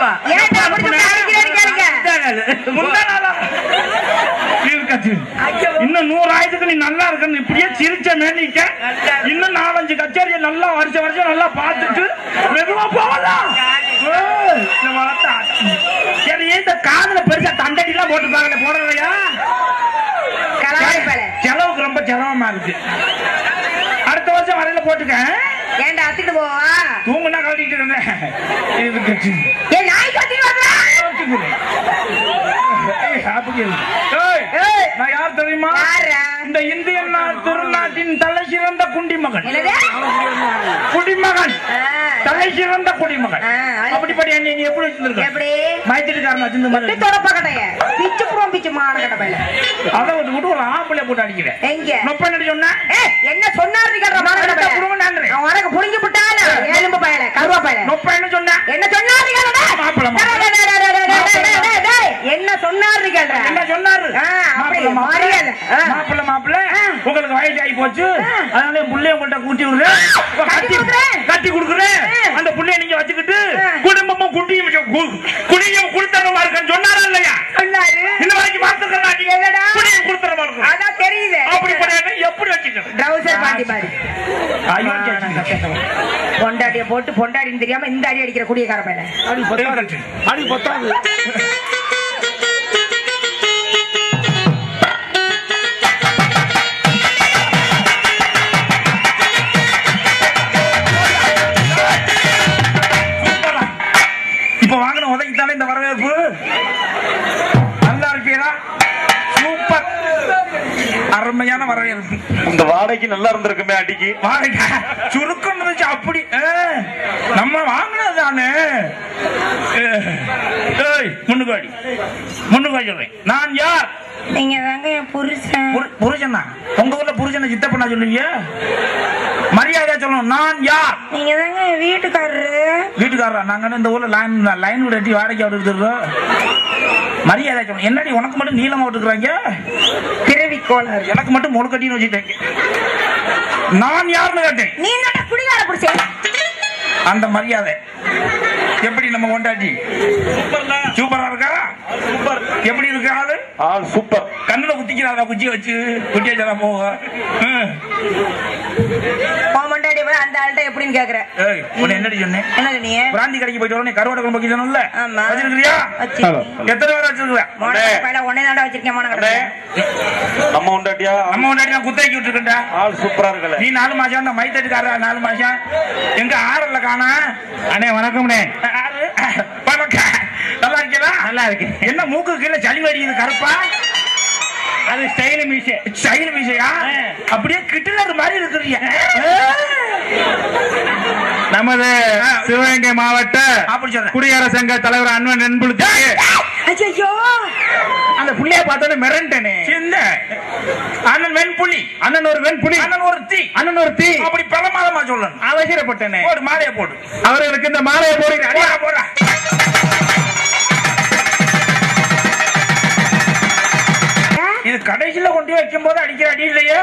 ஆமா ஏன்டா அப்படி சொல்லி அடிக்கிறேன்னு கேளுங்க. முந்தா நாளா? இருக்கச்சு. இன்னும் நூறு ஆயிரத்துக்கு நீ நல்லா இருக்கணும் இப்படியே சிரிச்ச மேனிக்க இன்னும் நாலஞ்சு கச்சேரியை நல்லா வருஷ வருஷம் நல்லா பார்த்துட்டு மெதுவா போகலாம் ஏய், இந்த வளர்த்த ஆட்டம். சரி இந்த காதுல பெருசா தண்டடி எல்லாம் போட்டுப்பாங்களே போடுறதையா கலவாணி பேல. செலவுக்கு ரொம்ப செலவமா இருக்கு அடுத்த வருஷம் வரையில போட்டுக்க ஏன்டா அத்துக்கிட்டு போவா தூங்குனா கழட்டிட்டு இருந்தேன் இதுக்கு ஏன் நாய் கத்திட்டு வர்றா? ஏய், அப்படி இரு. ஏய், ஏய், நான் யார் தெரியுமா யார்ரா? இந்த இந்திய நா- திருநாட்டின் தலை சிறந்த குண்டிமகன் என்னது? குடிமகன் ஆ, தலை சிறந்த குடிமகன் ஆ, அது- அப்படிப்பட்ட என்னை நீ எப்படி வச்சிருக்க எப்படி? மயத்திட்டுக்காரன் வச்சிருந்த மாதிரி வெட்டி தொடப்ப கட்டைய. பிச்சு புறம் பிச்சு மான கட்ட பையல. அதை விட்டு விட்டு ஒரு ஆப்பிளை போட்டு அடிக்கிறேன் எங்க? நொப்ப நடி சொன்ன ஏய், என்ன சொன்னாரு கேட்ற மான கட்ட பையல? புடுங்கண்டான்றேன். அவன் உனக்கு புடுங்கி புட்டானா? எலும்பு பயல, கருவா பயல. நொப்ப என்ன சொன்ன என்ன சொன்னாரு கேளுடா? மாப்பிளை, டேய், டேய், டேய், டேய், டேய், டேய், டேய், டேய், டேய், என்ன சொன்னாரு கேளுடா? என்ன சொன்னாரு ஆ, அப்படி மாப்பிள்ளை, மாப்பிள்ளை. மரியாதை. ஆ. மாப்பிள்ளை மாப்பிள்ளை ஆ. உங்களுக்கு வயசாகி போச்சு ஆ. அதனால என் புள்ளைய உங்கள்ட்ட கூட்டி விடுறேன் இப்ப கட்டி கொடுக்குறேன். கட்டி கொடுக்குறேன் ஆ. அந்த புள்ளைய நீங்க வச்சுக்கிட்டு ஆ. குடும்பமும் குட்டியும் வச்சு- கு- குடியும் குடுத்தனமா இருக்கேன்னு சொன்னாரா இல்லையா சொன்னாரு. இந்த வரைக்கும் மாத்துக்கிறா எதடா? குடியும் குடுத்தனமா இருக்கும் அதான் தெரியுது. அப்படி பண்ணி எப்படி வச்சுக்கணும் ட்ரௌசர் பாண்டி பாரு. ஐயோ, கேட்குது. பொண்டாட்டிய போட்டு பொண்டாடின்னு தெரியாம இந்த அடி அடிக்கிற குடியக்கார பையன் அடி பொத்தாது. அடி பொத்தாது. சூப்பரா. இப்ப வாங்கின உதவித்தானே இந்த வரவேற்பு நல்லா இருப்பீரா சூப்பர் அருமையான வரவேற்பு இந்த வாடகைக்கு நல்லா இருந்திருக்குமே அடிக்கு வாடகை சுருக்கம் இருந்துச்சு அப்படி ஏ, நம்ம வாங்கினது தானே ஏய் முன்னுக்காடி முன்னுக்காடி சொல்றேன் நான் யார் நீங்க தாங்க என் புருஷன் புரு- புருஷனா உங்க ஊர்ல புருஷனை சித்தப்பண்ணா சொல்லுவீங்க மரியாதை சொல்லணும் நான் யார் நீங்க தாங்க என் வீட்டுக்காரரு வீட்டுக்காரரா நாங்க இந்த ஊர்ல லைன் லைன் வீடு கட்டி வாடகை விட்டுருக்கோம் மரியாதை சொல்லணும் என்னடி உனக்கு மட்டும் நீளமா விட்டுக்கிறாங்க பிறவி கோளாறு எனக்கு மட்டும் முழுக்கட்டின்னு வச்சுட்டாங்க நான் யாருன்னு கேட்டேன் நீ என்ன குடிகார புருஷன் அந்த மரியாதை எப்படி நம்ம கொண்டாடி சூப்பரா இருக்கா சூப்பர் எப்படி இருக்கு ஆளு ஆள் சூப்பர் கண்ணுல குத்திக்கிறாரா குச்சி வச்சு குச்சி வச்சா போக ம். உன் பொண்டாட்டி போய் அந்த ஆள்கிட்ட எப்படின்னு கேக்குற ஏய் உன்னை என்னடி சொன்னேன் என்ன சொன்னீங்க பிராந்தி கடைக்கு போயிட்டு வரணும் கருவாடை குழம்பு வைக்க சொன்னோம்ல ஆமா. வச்சிருக்கிறியா வச்சு எத்தனை பேர் வச்சிருக்கிற மோனகட்ட பையல உடனே தாண்டா வச்சிருக்கேன் மோனகட்ட அண்ணே நம்ம உண்டாட்டியா நம்ம முன்னாடி நான் குத்தாக்கி விட்டுருக்கேன்டா ஆள் சூப்பரா இருக்கல நீ நாலு மாசம் அந்த மைத்தட்டுக்காரா நாலு மாசம் எங்க ஆறல்ல காணா அண்ணே வணக்கம்ண்ணே ஆறு வணக்கம் நல்லா இருக்கீங்களா நல்லா இருக்கு என்ன மூக்கு கீழே சளி வடிக்குது கருப்பா அது ஸ்டைல் மீச ஸ்டைல் மீசையா அப்படியே கிட்டலர் மாதிரி இருக்கிறீங்க நமது சிவகங்கை மாவட்ட அப்படி சொல்றேன் குடியரசு சங்க தலைவர் அன்வன் நண்புலுக்கு ஐயோ அந்த புள்ளைய பார்த்தோன்னே மிரண்டனே சின்ன அண்ணன் வெண்புலி அண்ணன் ஒரு வெண் புலி அண்ணன் ஒரு தீ அண்ணன் ஒரு தீ அப்படி பிரமாதமா சொல்லணும் அவசரப்பட்டனே போடு மாலையை போடு அவர்களுக்கு இந்த மாலையை போடுகிறேன் போடா போடா இது கடைசியில கொண்டு போய் வைக்கும் போது அடிக்கிற அடி இல்லையே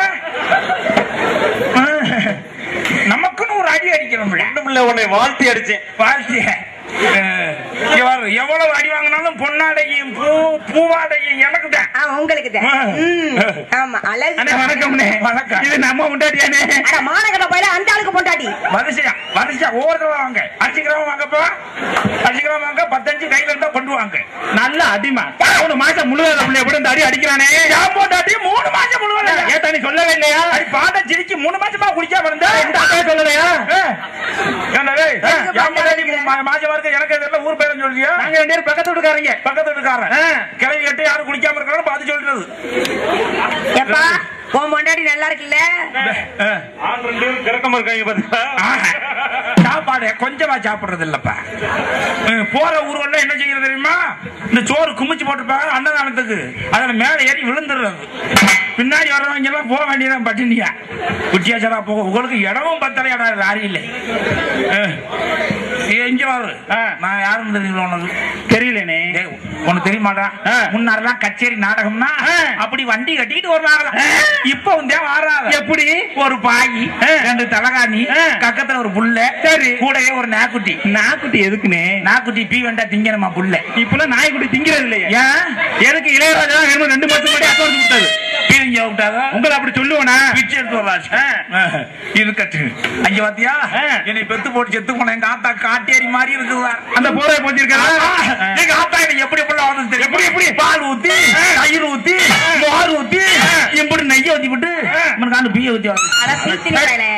நமக்குன்னு ஒரு அடி அடிக்கிறோம்ல ஒண்ணுமில்ல உன்னை வாழ்த்தி அடிச்சேன் வாழ்த்திய அஹ், இங்க பாரு, எவ்வளவு அடி வாங்கினாலும் பொன்னாடையும் பூ பூவாடையும் எனக்கு தான் ஆ உங்களுக்கு தான் ம், ஆமா அழகு அண்ணே வணக்கம்ண்ணே வணக்கம். இது நம்ம உண்டாட்டியானே அட மானகட்ட பையல அந்த ஆளுக்கு பொண்டாட்டி வரிசையா வரிசையா ஒவ்வொருத்தரும் வாங்க அஞ்சு கிராம் வாங்கப்பா அஞ்சு கிராம் வாங்க பத்தஞ்சு கையில இருந்தா கொண்டு வாங்க நல்ல அடிமா மூணு மாசம் முழுவத பிள்ளை எப்படி இந்த அடி அடிக்கிறானே ஏன் போட்டாட்டி மூணு மாசம் முழுவதும் ஏத்தா நீ சொல்லவே இல்லையா அது பாட்ட சிரிச்சு மூணு மாசமா குடிக்காம இருந்தா இந்த அட்டையை சொல்லலையா ஏன்டா டேய், என் பொண்டாட்டி மா- மாசமா இருக்க எனக்கு தெரியல ஊர் பேரும் சொல்றியா நாங்க ரெண்டு பேரும் பக்கத்து வீட்டுக்காரங்க பக்கத்து வீட்டுக்காரன் கிளவி கட்டு யாரும் குடிக்காம இருக்கான்னு பார்த்து சொல்றது எப்பா உன் பொண்டாட்டி நல்லா இருக்குல்ல அஹ். ஆள் ரெண்டு பேரும் கிறக்கமா இருக்காங்க பாத்தீங்களா ஆஹா. சாப்பாடு கொஞ்சமா சாப்பிடுறது இல்லப்பா அஹ், போற ஊர்வலம் என்ன செய்யறது தெரியுமா இந்த சோறு குமிச்சு போட்டுருப்பாங்க அன்னதானத்துக்கு அதுல மேல ஏறி விழுந்துடுறது பின்னாடி வர்றவங்க எல்லாம் போக வேண்டியதான் பட்டினியா குச்சியாச்சரா போக உங்களுக்கு இடமும் பத்தலை இடம் லாரி இல்லை அஹ். எங்க வரு நான் யாரும் தெரியல உனக்கு தெரியலனே டேய், உனக்கு தெரியுமாடா ஆ. முன்னாடிலாம் கச்சேரி நாடகம்னா அப்படி வண்டி கட்டிட்டு வருவாங்களா இப்ப வந்து ஆறாத எப்படி ஒரு பாய் ஆ. ரெண்டு தலகாணி ஆ. கக்கத்துல ஒரு புல்ல சரி. கூடவே ஒரு நாக்குட்டி நாக்குட்டி எதுக்குனே நாக்குட்டி பீ வேண்டா திங்கணுமா புல்ல இப்பெல்லாம் நாய்க்குட்டி திங்கிறது இல்லையா ஏன் எதுக்கு இளையராஜா வேணும் ரெண்டு மாசம் முன்னாடி அக்கௌண்ட் கொடுத்தாரு பீரிங்க விட்டாதா உங்களை அப்படி சொல்லுவனா பிச்சை எடுத்து வராச்சு இருக்கட்டு அங்க பாத்தியா ஆ. என்னை பெத்து போட்டு செத்து போன எங்க ஆத்தா காட்டேரி மாதிரி இருக்குதா அந்த போரை போச்சிருக்கா எங்க ஆத்தா எனக்கு எப்படி எப்படி வந்து தெரியும் எப்படி, எப்படி? பால் ஊத்தி தயிர் ஊத்தி மோர் ஊத்தி இப்படி நெய்ய ஊத்தி விட்டு உனக்கு அந்த பீய ஊத்தி வந்து அட பீத்தினி பயலே.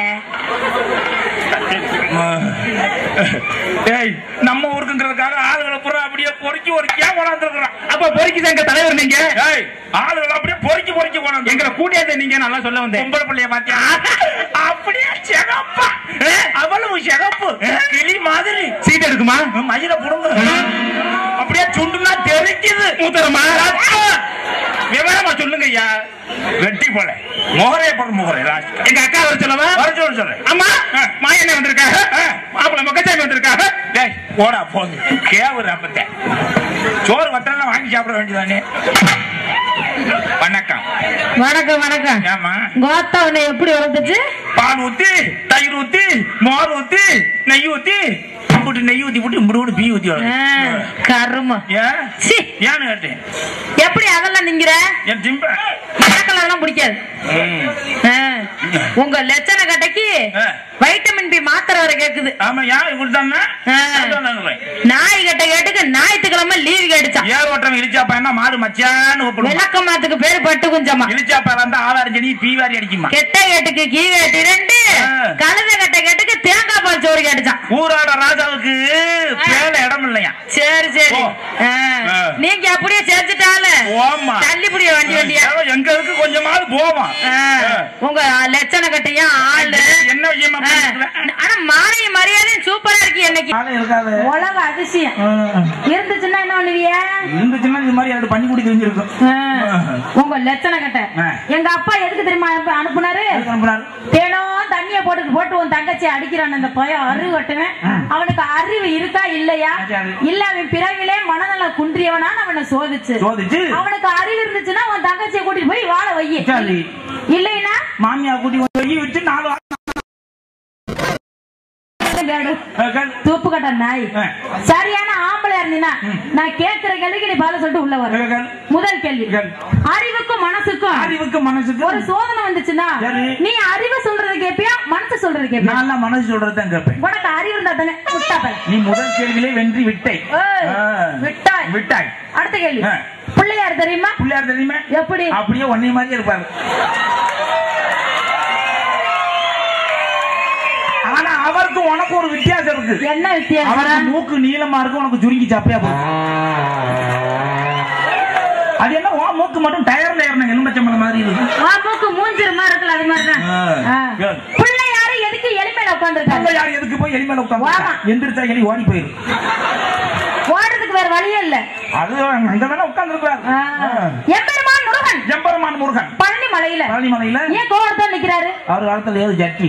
ஏய் நம்ம ஊருக்குங்கிறதுக்காக ஆளுகளை பூரா அப்படியே பொறுக்கி ஒரு கே கொண்டாந்துருக்குறான் அப்ப பொறுக்கி எங்க தலைவர் நீங்க ஏய் ஆளுகளை அப்படியே பொறுக்கி பொறுக்கி கொண்டாந்து எங்களை கூட்டியாத நீங்க நல்லா சொல்ல வந்தேன் பொம்பளை பிள்ளைய பாத்தியா அப்படியே சிகப்பா அவ்வளவு சிகப்பு கிளி மாதிரி சீட் எடுக்குமா மயில புடுங்க அப்படியே சுண்டுனா தெரிக்குது மூத்தரமா ரத்தம். விவரமா சொல்லுங்க ஐயா வெட்டி போல முகரே போட முகரே லாஸ்ட் எங்க அக்கா வர சொல்லவா வர சொல்லு சொல்லு அம்மா மாயண்ணே வந்திருக்காங்க மாப்பிள்ள மொக்கச்சாமி வந்திருக்காங்க டேய் போடா போது கேவுரு அப்பத்த சோறு வட்டெல்லாம் வாங்கி சாப்பிட வேண்டியதானே வணக்கம் வணக்கம் வணக்கம் ஏமா கோத்தா உன்னை எப்படி வளர்த்துச்சு பால் ஊத்தி தயிர் ஊத்தி மோர் ஊத்தி நெய் ஊத்தி போட்டு நெய் ஊத்தி போட்டு இப்படி பீ ஊத்தி வரும். கருமம் ஏன் சீ, ஏன்னு கேட்டேன் எப்படி அதெல்லாம் நீங்கிற என் திம்ப எனக்கெல்லாம் அதெல்லாம் பிடிக்காது ஆ, உங்க லட்சண கட்டைக்கு ஆ. வைட்டமின் பி மாத்திரை வர கேக்குது ஆமா யார் கொடுத்தாங்க ஆ. கொடுத்தாங்க. நாய் கட்ட கேட்டுக்கு ஞாயிற்றுக்கிழமை லீவு கேட்டுச்சான் ஏர் ஓட்டம் இழிச்சாப்பா என்ன மாடு மச்சான்னு கூப்பிடுவோம் விளக்கமாத்துக்கு பேரு பட்டு குஞ்சமா இழிச்சாப்பா இருந்தா ஆதாரம் ஜெனி பீவாரி அடிக்குமா கெட்ட கேட்டுக்கு கீ வேட்டு ரெண்டு ஆ. கழுத கட்ட கேட்டுக்கு தேங்காய் பால் சோறு கேட்டுச்சான் ஊராட ராஜாவுக்கு பேல இடம் இல்லையா சரி சரி ஓ. ஆ. ஆ. நீங்க அப்படியே சேர்த்துட்டால ஓமா தள்ளிப்புடிய வண்டி வண்டியா ஏதோ எங்க இதுக்கு கொஞ்சமாவது போவோம் ஆ. உங்க லட்சண கட்டையும் ஆளு என்ன விஷயமா ஆ. ஆனா மாலையும் மரியாதையும் சூப்பரா இருக்கு என்னைக்கு இருக்காது உலக அதிசயம் இருந்துச்சுன்னா என்ன பண்ணுவிய இருந்துச்சுன்னா இது மாதிரி ரெண்டு பண்ணி குடி தெரிஞ்சிருக்கும் உங்க லட்சண கட்டை ஆ. எங்க அப்பா எதுக்கு தெரியுமா அனுப்பு- அனுப்புனாரு தினம் தண்ணிய போட்டு போட்டு உன் தங்கச்சி அடிக்கிறான் அந்த பையன் அறிவு கட்டுவேன் அவனுக்கு அறிவு இருக்கா இல்லையா சரி. இல்ல அவன் பிறவிலே மனநல குன்றியவனான்னு அவனை சோதிச்சு சோதிச்சு அவனுக்கு அறிவு இருந்துச்சுன்னா உன் தங்கச்சியை கூட்டிட்டு போய் வாழ வை சரி. இல்லைன்னா மாமியா கூட்டி போய் வச்சு நாலு வாரம் கேடு. கேள். தூப்பு கட்ட நாய் ஆ. சரியான ஆம்பளையா இருந்தீங்கன்னா நான் கேட்கிற கேள்விக்கு நீ பதில் சொல்லிட்டு உள்ள வர கேள். முதல் கேள்வி கேள். அறிவுக்கும் மனசுக்கும் அறிவுக்கு மனசுக்கு ஒரு சோதனை வந்துச்சுன்னா சரி. நீ அறிவு சொல்றது கேப்பியா மனசு சொல்றது கேப்பியா நான் எல்லாம் மனசு சொல்றதுதான் கேட்பேன் உனக்கு அறிவு இருந்தா தானே முட்டா பையன். நீ முதல் கேள்வியிலே வென்றி விட்டை ஏய், ஆ. விட்டாய் விட்டாய் அடுத்த கேள்வி ஆ. பிள்ளையார் தெரியுமா பிள்ளையார் தெரியுமா எப்படி அப்படியே ஒன்னே மாதிரி இருப்பாரு ஆனா அவருக்கு உனக்கு ஒரு வித்தியாசம் இருக்கு என்ன அவருக்கு வித்தியாசம் மூக்கு நீளமா இருக்கு உனக்கு சுருங்கி சப்பையா போகும் அது என்ன உன் மூக்கு மட்டும் டயர்ல ஏறின எலும்பச்சம்பளம் மாதிரி இருக்கு ஆ, மூக்கு மூஞ்சிருமா இருக்குல்ல அது மாதிரிதான் ஆ. ஆ. Good. பிள்ளையாரு எதுக்கு எளிமையில உட்காந்துருக்காங்க அங்க யார் எதுக்கு போய் எலிமேல உட்காந்து வாமா. எந்திரிச்சா எலி ஓடி போயிரு ஓடுறதுக்கு வேற வழியே இல்ல அது அங்க வேணா உட்கார்ந்து ஆ. எம்பெருமான் முருகன் ஜம்பரமான் முருகன் பழனி மலையில பழனி மலையில ஏன் கோவத்தான் நிக்கிறாரு அவர் காலத்துல ஏது ஜட்லி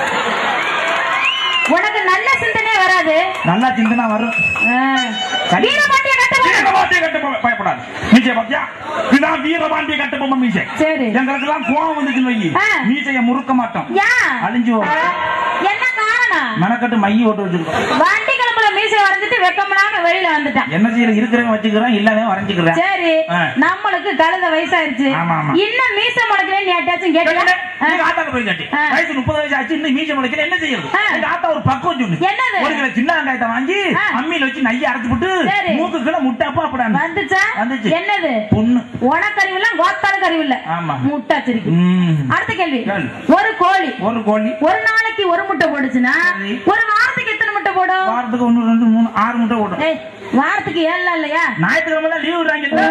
உனக்கு நல்ல சிந்தனையே வராது நல்லா சிந்தனா வரும் ஆ. சரி. வீரபாண்டிய கட்டபொம்மன். வீரபாண்டிய கட்டபொம்மன் பயப்படாது மீசைய பாத்தியா இதான் வீரபாண்டிய கட்டபொம்மன் மீசை சரி எங்களுக்கு எல்லாம் கோவம் வந்துச்சுன்னு வை ஆ. மீசைய முறுக்க மாட்டோம் ஏன் அழிஞ்சு வரும். என்ன காரணம் மெனக்கட்டு மைய ஓட்டு வச்சிருக்கோம் வண்டி கிளம்புல மீசை வரைஞ்சிட்டு வெக்கமில்லாம வெளியில வந்துட்டான் என்ன செய்யற இருக்கிறவன் வச்சுக்கிறேன் இல்லாதவன் வரைஞ்சுக்கிறேன் சரி ஆ. நம்மளுக்கு கழுத வயசாயிருச்சு ஆமா, ஆமா. இன்னும் மீசை முளைக்கிறேன்னு யார்ட்டாச்சும் கேட்கல நீங்க ஆத்தாக்கு போய் காட்டி ஆ. வயசு முப்பது வயசு ஆச்சு இன்னும் மீசை முளைக்கல என்ன செய்யறது ஆ. எங்க ஆத்தா ஒரு பக்குவம் சொல்லு என்னது? ஒரு கிலோ சின்ன வெங்காயத்தை வாங்கி ஆ. அம்மியில வச்சு நைய அரைச்சு போட்டு சரி. மூக்கு கிலோ முட்டாப்பா அப்படான்னு வந்துச்சா வந்துச்சு. என்னது பொண்ணு உனக்கு அறிவு இல்ல கோத்தாளுக்கு அறிவு இல்ல ஆமா. முட்டாச்சிருக்கு ம். அடுத்த கேள்வி கேளு. ஒரு கோழி ஒரு கோழி ஒரு நாளைக்கு ஒரு முட்டை போடுச்சுன்னா சரி. ஒரு வாரத்துக்கு எத்தனை முட்டை போடும் வாரத்துக்கு ஒண்ணு ரெண்டு மூணு ஆறு முட்டை ஓடும் ஏய், வாரத்துக்கு ஏழு இல்லையா ஞாயிற்றுக்கிழமை தான் லீவ் விடுறாங்க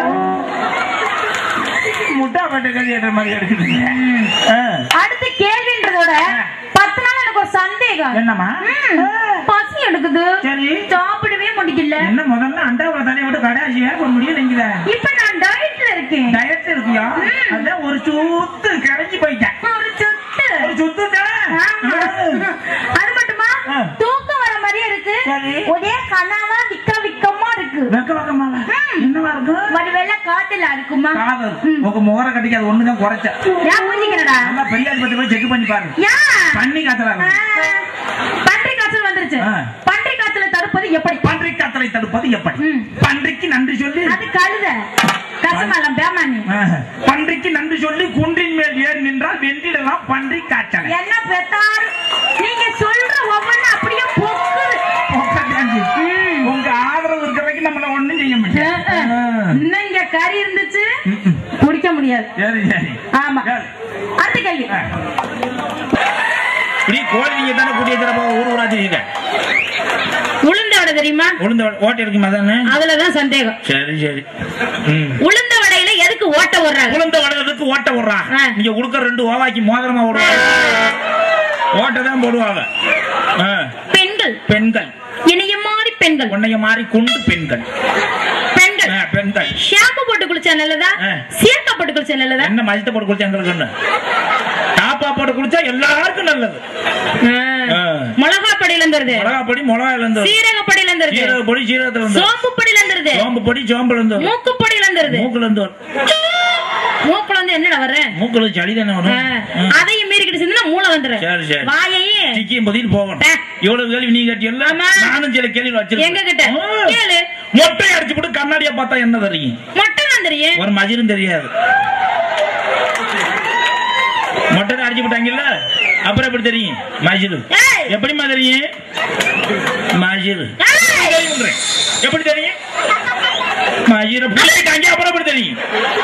முட்டா பட்டு கழிக்கிற மாதிரி எடுக்குதுங்க ஆ. அடுத்த கேள்வின்றதோட பத்து நாள் எனக்கு ஒரு சந்தேகம் என்னம்மா ம், பசி எடுக்குது சரி சாப்பிடவே முடியல என்ன முதல்ல அண்டாவை தலையை விட்டு கடையாசி வேற ஒரு முடியும் நினைக்கிற இப்ப நான் டயட்ல இருக்கேன் டயட் இருக்கியா அதான் ஒரு சுத்து கரைஞ்சி போயிட்டேன் ஒரு சொத்து ஒரு சுத்து ஆமா. அது மட்டுமா ஆ. தூக்கம் வர மாதிரியே இருக்கு சரி. ஒரே கனாவா விக்க விக்கமா இருக்கு வெக்க வெக்கமா ம். என்னவா இருக்கும் ஒரு வெள்ளை காத்துல இருக்குமா காதல் ம். உங்க முகர கட்டிக்கு அது ஒண்ணுதான் குறைச்ச ஏன் மூஞ்சிக்கிறடா நல்லா பெரியார் பத்தி போய் செக் பண்ணி பாருங்க ஏன் பண்ணி காத்தலா ஆ, பன்றி காய்ச்சல் வந்துருச்சு ஆ. பன்றி காய்ச்சலை தடுப்பது எப்படி பன்றி காத்தலை தடுப்பது எப்படி ம். பன்றிக்கு நன்றி சொல்லி அது கழுத கசமலம் பேமானி ஆஹ். பன்றிக்கு நன்றி சொல்லி குன்றின் மேல் ஏறி நின்றால் வென்றிடலாம் பன்றி காய்ச்சலை என்ன பெத்தாரு நீங்க சொல்ற ஒவ்வொன்றும் அப்படியே பொக்குது ம். உங்க ஆதரவு இருக்கிற வரைக்கும் நம்மள ஒண்ணும் செய்ய ஆ, முடியாது ஆ. ஆஹ். இன்னும் இங்க கறி இருந்துச்சு ம்ம். குடிக்க முடியாது சரி சரி ஆமா சரி. அடுத்த கேள்வி ஆ. இப்படி கோழி நீங்க தானே கூட்டிய தரப்போ ஊர் ஊரா தெரியுங்க உளுந்த வடை தெரியுமா உளுந்த ஓட்டை இருக்குமா தானே அதுலதான் சந்தேகம் சரி சரி ம். உளுந்த வடையில எதுக்கு ஓட்ட விடுறாங்க உளுந்த வடதுக்கு ஓட்ட விடுறான் ஆ. நீங்க கொடுக்க ரெண்டு ஓவாக்கி மோதிரமா விடுவாங்க ஓட்டை தான் போடுவாங்க ஆ. பெண்கள் பெண்கள் இணைய மாதிரி பெண்கள் உன்னைய மாறி கொண்டு பெண்கள் பெண்கள் ஆ, பெண்கள் ஷாம்பு போட்டு குளிச்சா நல்லதா ஆ. சீர்க்கா போட்டு குளிச்சா நல்லதா என்ன மஜத்தை போட்டு குடிச்சா எங்களுக்கு டாப்பா போட்டு குடிச்சா எல்லாருக்கும் நல்லது ஆ. மிளகா படியில இருந்துருது மிளகா பொடி மிளகா இருந்து சீரக படியில இருந்துருது சீரக பொடி சீரகத்துல இருந்து சோம்பு படியில இருந்துருது சோம்பு பொடி சோம்புல இருந்து மூக்கு படியில இருந்துருது மூக்குல இருந்து வரும். மூக்குல வந்து என்னடா வர்ற மூக்குல சளி தானே ஆ, வரும் ம். அதையும் மீறிக்கிட்டு செஞ்சா மூளை வந்துரும் சரி, சரி. வாயையும் சிக்கியும் பதில் போகணும் பே. இவ்வளவு கேள்வி நீ கேட்டியல்ல ஆமா. நானும் சில கேள்வி எங்க கிட்ட? வச்சிருக்கேன் கேளு. மொட்டை அடிச்சு போட்டு கண்ணாடிய பார்த்தா என்ன தெரியும் மொட்டை தான் தெரியும் ஒரு மஜிரும் தெரியாது மொட்டை அடிச்சு போட்டாங்கல்ல அப்புறம் எப்படி தெரியும் மஜிரு ஏய். எப்படிமா தெரியும் மஜிரு ஏய். எப்படி தெரியும் மஜிரு புடிச்சிட்டாங்க அப்புறம் எப்படி தெரியும்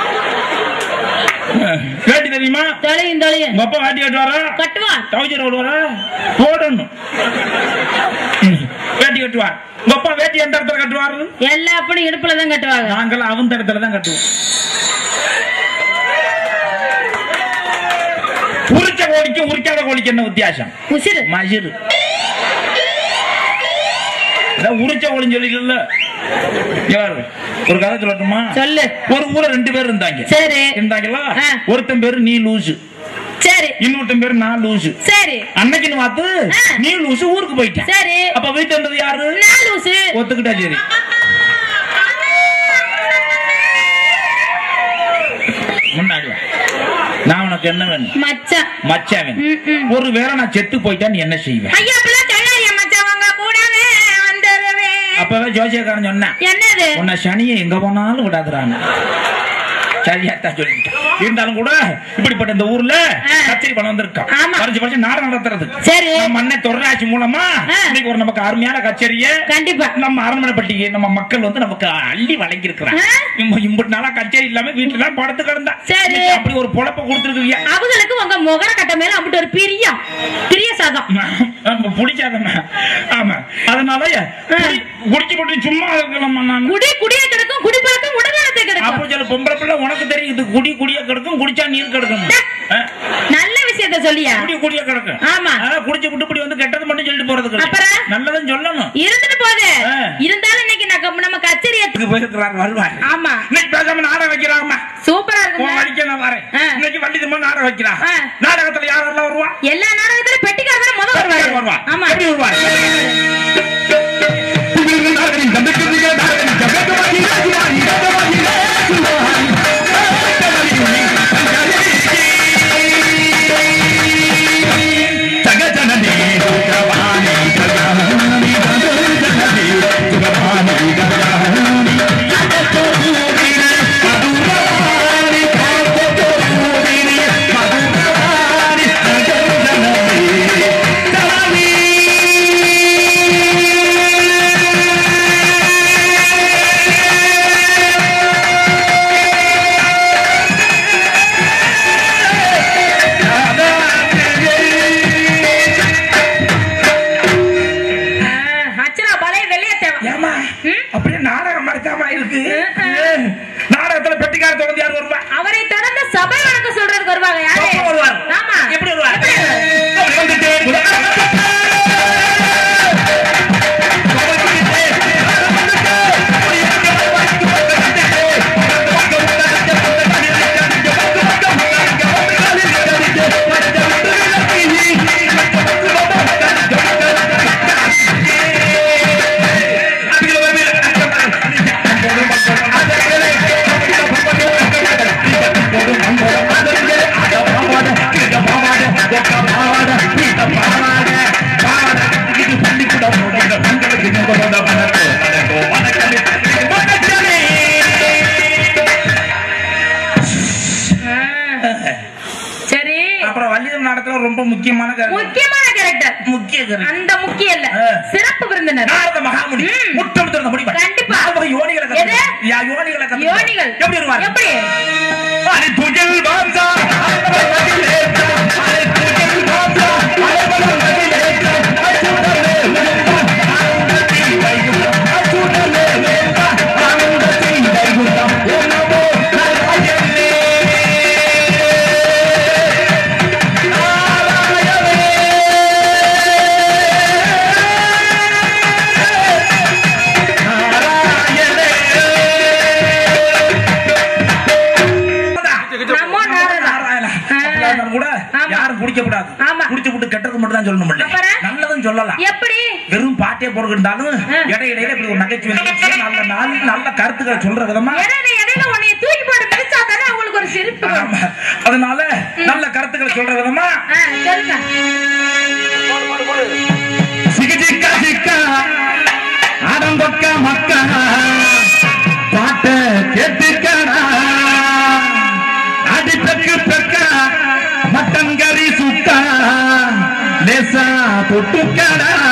வேட்டி தெரியுமா தொலையும் தொலையும் உங்க அப்பா வேட்டி கட்டு வரா கட்டுவான் டவுஜர் விடுவாரா போடணும் ம். வேட்டி கட்டுவார் உங்க அப்பா வேட்டி எந்த இடத்துல கட்டுவாரு எல்லா அப்படி இடுப்புல தான் கட்டுவாங்க நாங்கள் அவந்த இடத்துல தான் கட்டுவோம் உரிச்ச கோழிக்கும் உரிக்காத கோழிக்கு என்ன வித்தியாசம் உசிறு மஜிரு அதான் உரிச்ச கோழின்னு சொல்லிக்கல யாரு ஒரு கதை சொல்லட்டுமா சொல்லு ஒரு ஊர்ல ரெண்டு பேர் இருந்தாங்க சரி இருந்தாங்களா ஆ. ஒருத்தன் பேரு நீ லூசு சரி இன்னொருத்தன் பேரு நான் லூசு சரி அன்னைக்குன்னு பார்த்து ஆ. நீ லூசு ஊருக்கு போயிட்டேன் சரி அப்ப வீட்டுல இருந்தது யாரு நான் லூசு ஒத்துக்கிட்டா சரி முன்னாடி வா. நான் உனக்கு என்ன வேணும் மச்சான் மச்சான் வேணும் ம், ம். ஒரு வேளை நான் செத்து போயிட்டா நீ என்ன செய்வேன் ஐயா அப்படிலாம் சொல்லாதீங்க மச்சான் உங்க கூடவே வந்துருவேன் அப்பவே ஜோசியக்காரன் சொன்னேன் என்னது உன்னை சனியை எங்க போனாலும் விடாதுறாங்க சரியாத்தான் சொல்லிட்டேன் இருந்தாலும் கூட இப்படிப்பட்ட இந்த ஊர்ல ஆ. கச்சேரி பணம் வந்திருக்கான் ஆமா. பறிச்சு பறிச்சு நாடகம் நடத்துறது சரி நம்ம அண்ணன் தொழிலாட்சி மூலமா ஆ. இன்னைக்கு ஒரு நமக்கு அருமையான கச்சேரிய கண்டிப்பா நம்ம அரண்மனைப்பட்டிக்கு நம்ம மக்கள் வந்து நமக்கு அள்ளி வழங்கி இருக்கிறாங்க ஆ. இம்புட்டு நாளா கச்சேரி இல்லாம வீட்டுல எல்லாம் படுத்து கிடந்தா சரி. இன்னைக்கு அப்படி ஒரு பொழப்ப கொடுத்துருக்கீங்க அவங்களுக்கு உங்க முகர கட்ட மேல அப்படி ஒரு பிரியம் பிரிய சாதம் பிடிக்காதம்மா ஆமா அதனால குடி- குடிச்சு போட்டு சும்மா இருக்கலாமா நான் குடி குடிய கிடக்கும் குடிப்பழக்கம் உடல்நலத்தை கிடக்கும் அப்படி சொல்ல பொம்பளை பிள்ளை உனக்கு தெரியும் இது குடி குடிய கிடக்கும் குடிச்சா நீர் கிடக்கும் ஆ, நல்ல விஷயத்த சொல்லியா குடி குடிய கிடக்கும் ஆமா. ஆ, குடிச்சு விட்டு இப்படி வந்து கெட்டது மட்டும் சொல்லிட்டு போறது கிடையாது. அப்புறம்? நல்லதும் சொல்லணும் இருந்துட்டு போகுது ஆ. இருந்தாலும் இன்னைக்கு நான் நம்ம கச்சேரிய இதுக்கு போயிருக்கிறார் வருவார் ஆமா இன்னைக்கு பேசாம நாடகம் வைக்கிறாங்கம்மா சூப்பரா உன் இருக்குங்க வழிக்க நான் வரேன் ஆ. இன்னைக்கு வள்ளி திரும்ப நாடகம் வைக்கிறா ஆ. நாடகத்துல யாரெல்லாம் வருவா எல்லா நாடகத்திலும் பெட்டிக்காரர் முத யார் வருவாரு வருவா ஆமா எப்படி வருவா அச்சனா பழைய வெள்ளைய தேவை ஏமா ம்? அப்படியே நாடகம் மறைக்காம இருக்கு ம். நாடகத்துல பெட்டிக்கார தொடர்ந்து யார் வருவா அவரை தொடர்ந்து சபை வணக்கம் சொல்றதுக்கு வருவாங்க யாரு அப்பா வருவார். ஆமா எப்படி வருவார்? எப்படி வருவார்? அதுக்கு ரொம்ப முக்கியமான கருத்து முக்கியமான கேரக்டர் முக்கிய கருத்து அந்த முக்கியம் இல்ல ஆ. சிறப்பு விருந்தினர் நாரத மகாமுனி ம். முட்டம் திறந்த முடிவு கண்டிப்பா. நால்வகை யோனிகளை எது? கத்துக்கணும். யா, யோனிகளை கத்துக்கணும். யோனிகள் எப்படி வருவார் எப்படி அடி துகில் வாம்சா அலைவல் மதிலேற்ற அடி துகில் வாம்சா அலைவல் மதிலேற்ற அச்சுதலே வேண்டா ஆனந்தத்தில் வைகுண்டம் அச்சுதலே வேண்டா ஆனந்தத்தில் வைகுண்டம் என்னவோ நாராயணே நமோ நாராயணா. நாராயணா. ஆ. அப்படியா இருந்தாலும் கூட ஆமா. யாரும் குடிக்க கூடாது ஆமா. குடிச்சு விட்டு கெட்டது மட்டும் தான் சொல்லணும் இல்ல. அப்புறம்? நல்லதும் சொல்லலாம் எப்படி வெறும் பாட்டே போட்டுக்கிட்டாலும் ஆ. இடையிடையில இப்படி ஒரு நகைச்சுவை நிகழ்ச்சியா நல்ல நல்ல நல்ல கருத்துக்களை சொல்ற விதமா இடையில இடையில உன்னைய தூக்கி போட்டு மிதிச்சா தானே அவங்களுக்கு ஒரு சிரிப்பு வரும். ஆமா. அதனால நல்ல கருத்துக்களை சொல்ற விதமா ஆ, சொல்லுங்க சிகிச்சிக்கா சிக்கா அடம்பொக்க மக்கா பாட்ட கேட்டுக்கடா அடி பெக்கு பெக்கா மட்டன் கறி சுக்கா லேசா தொட்டுக்கடா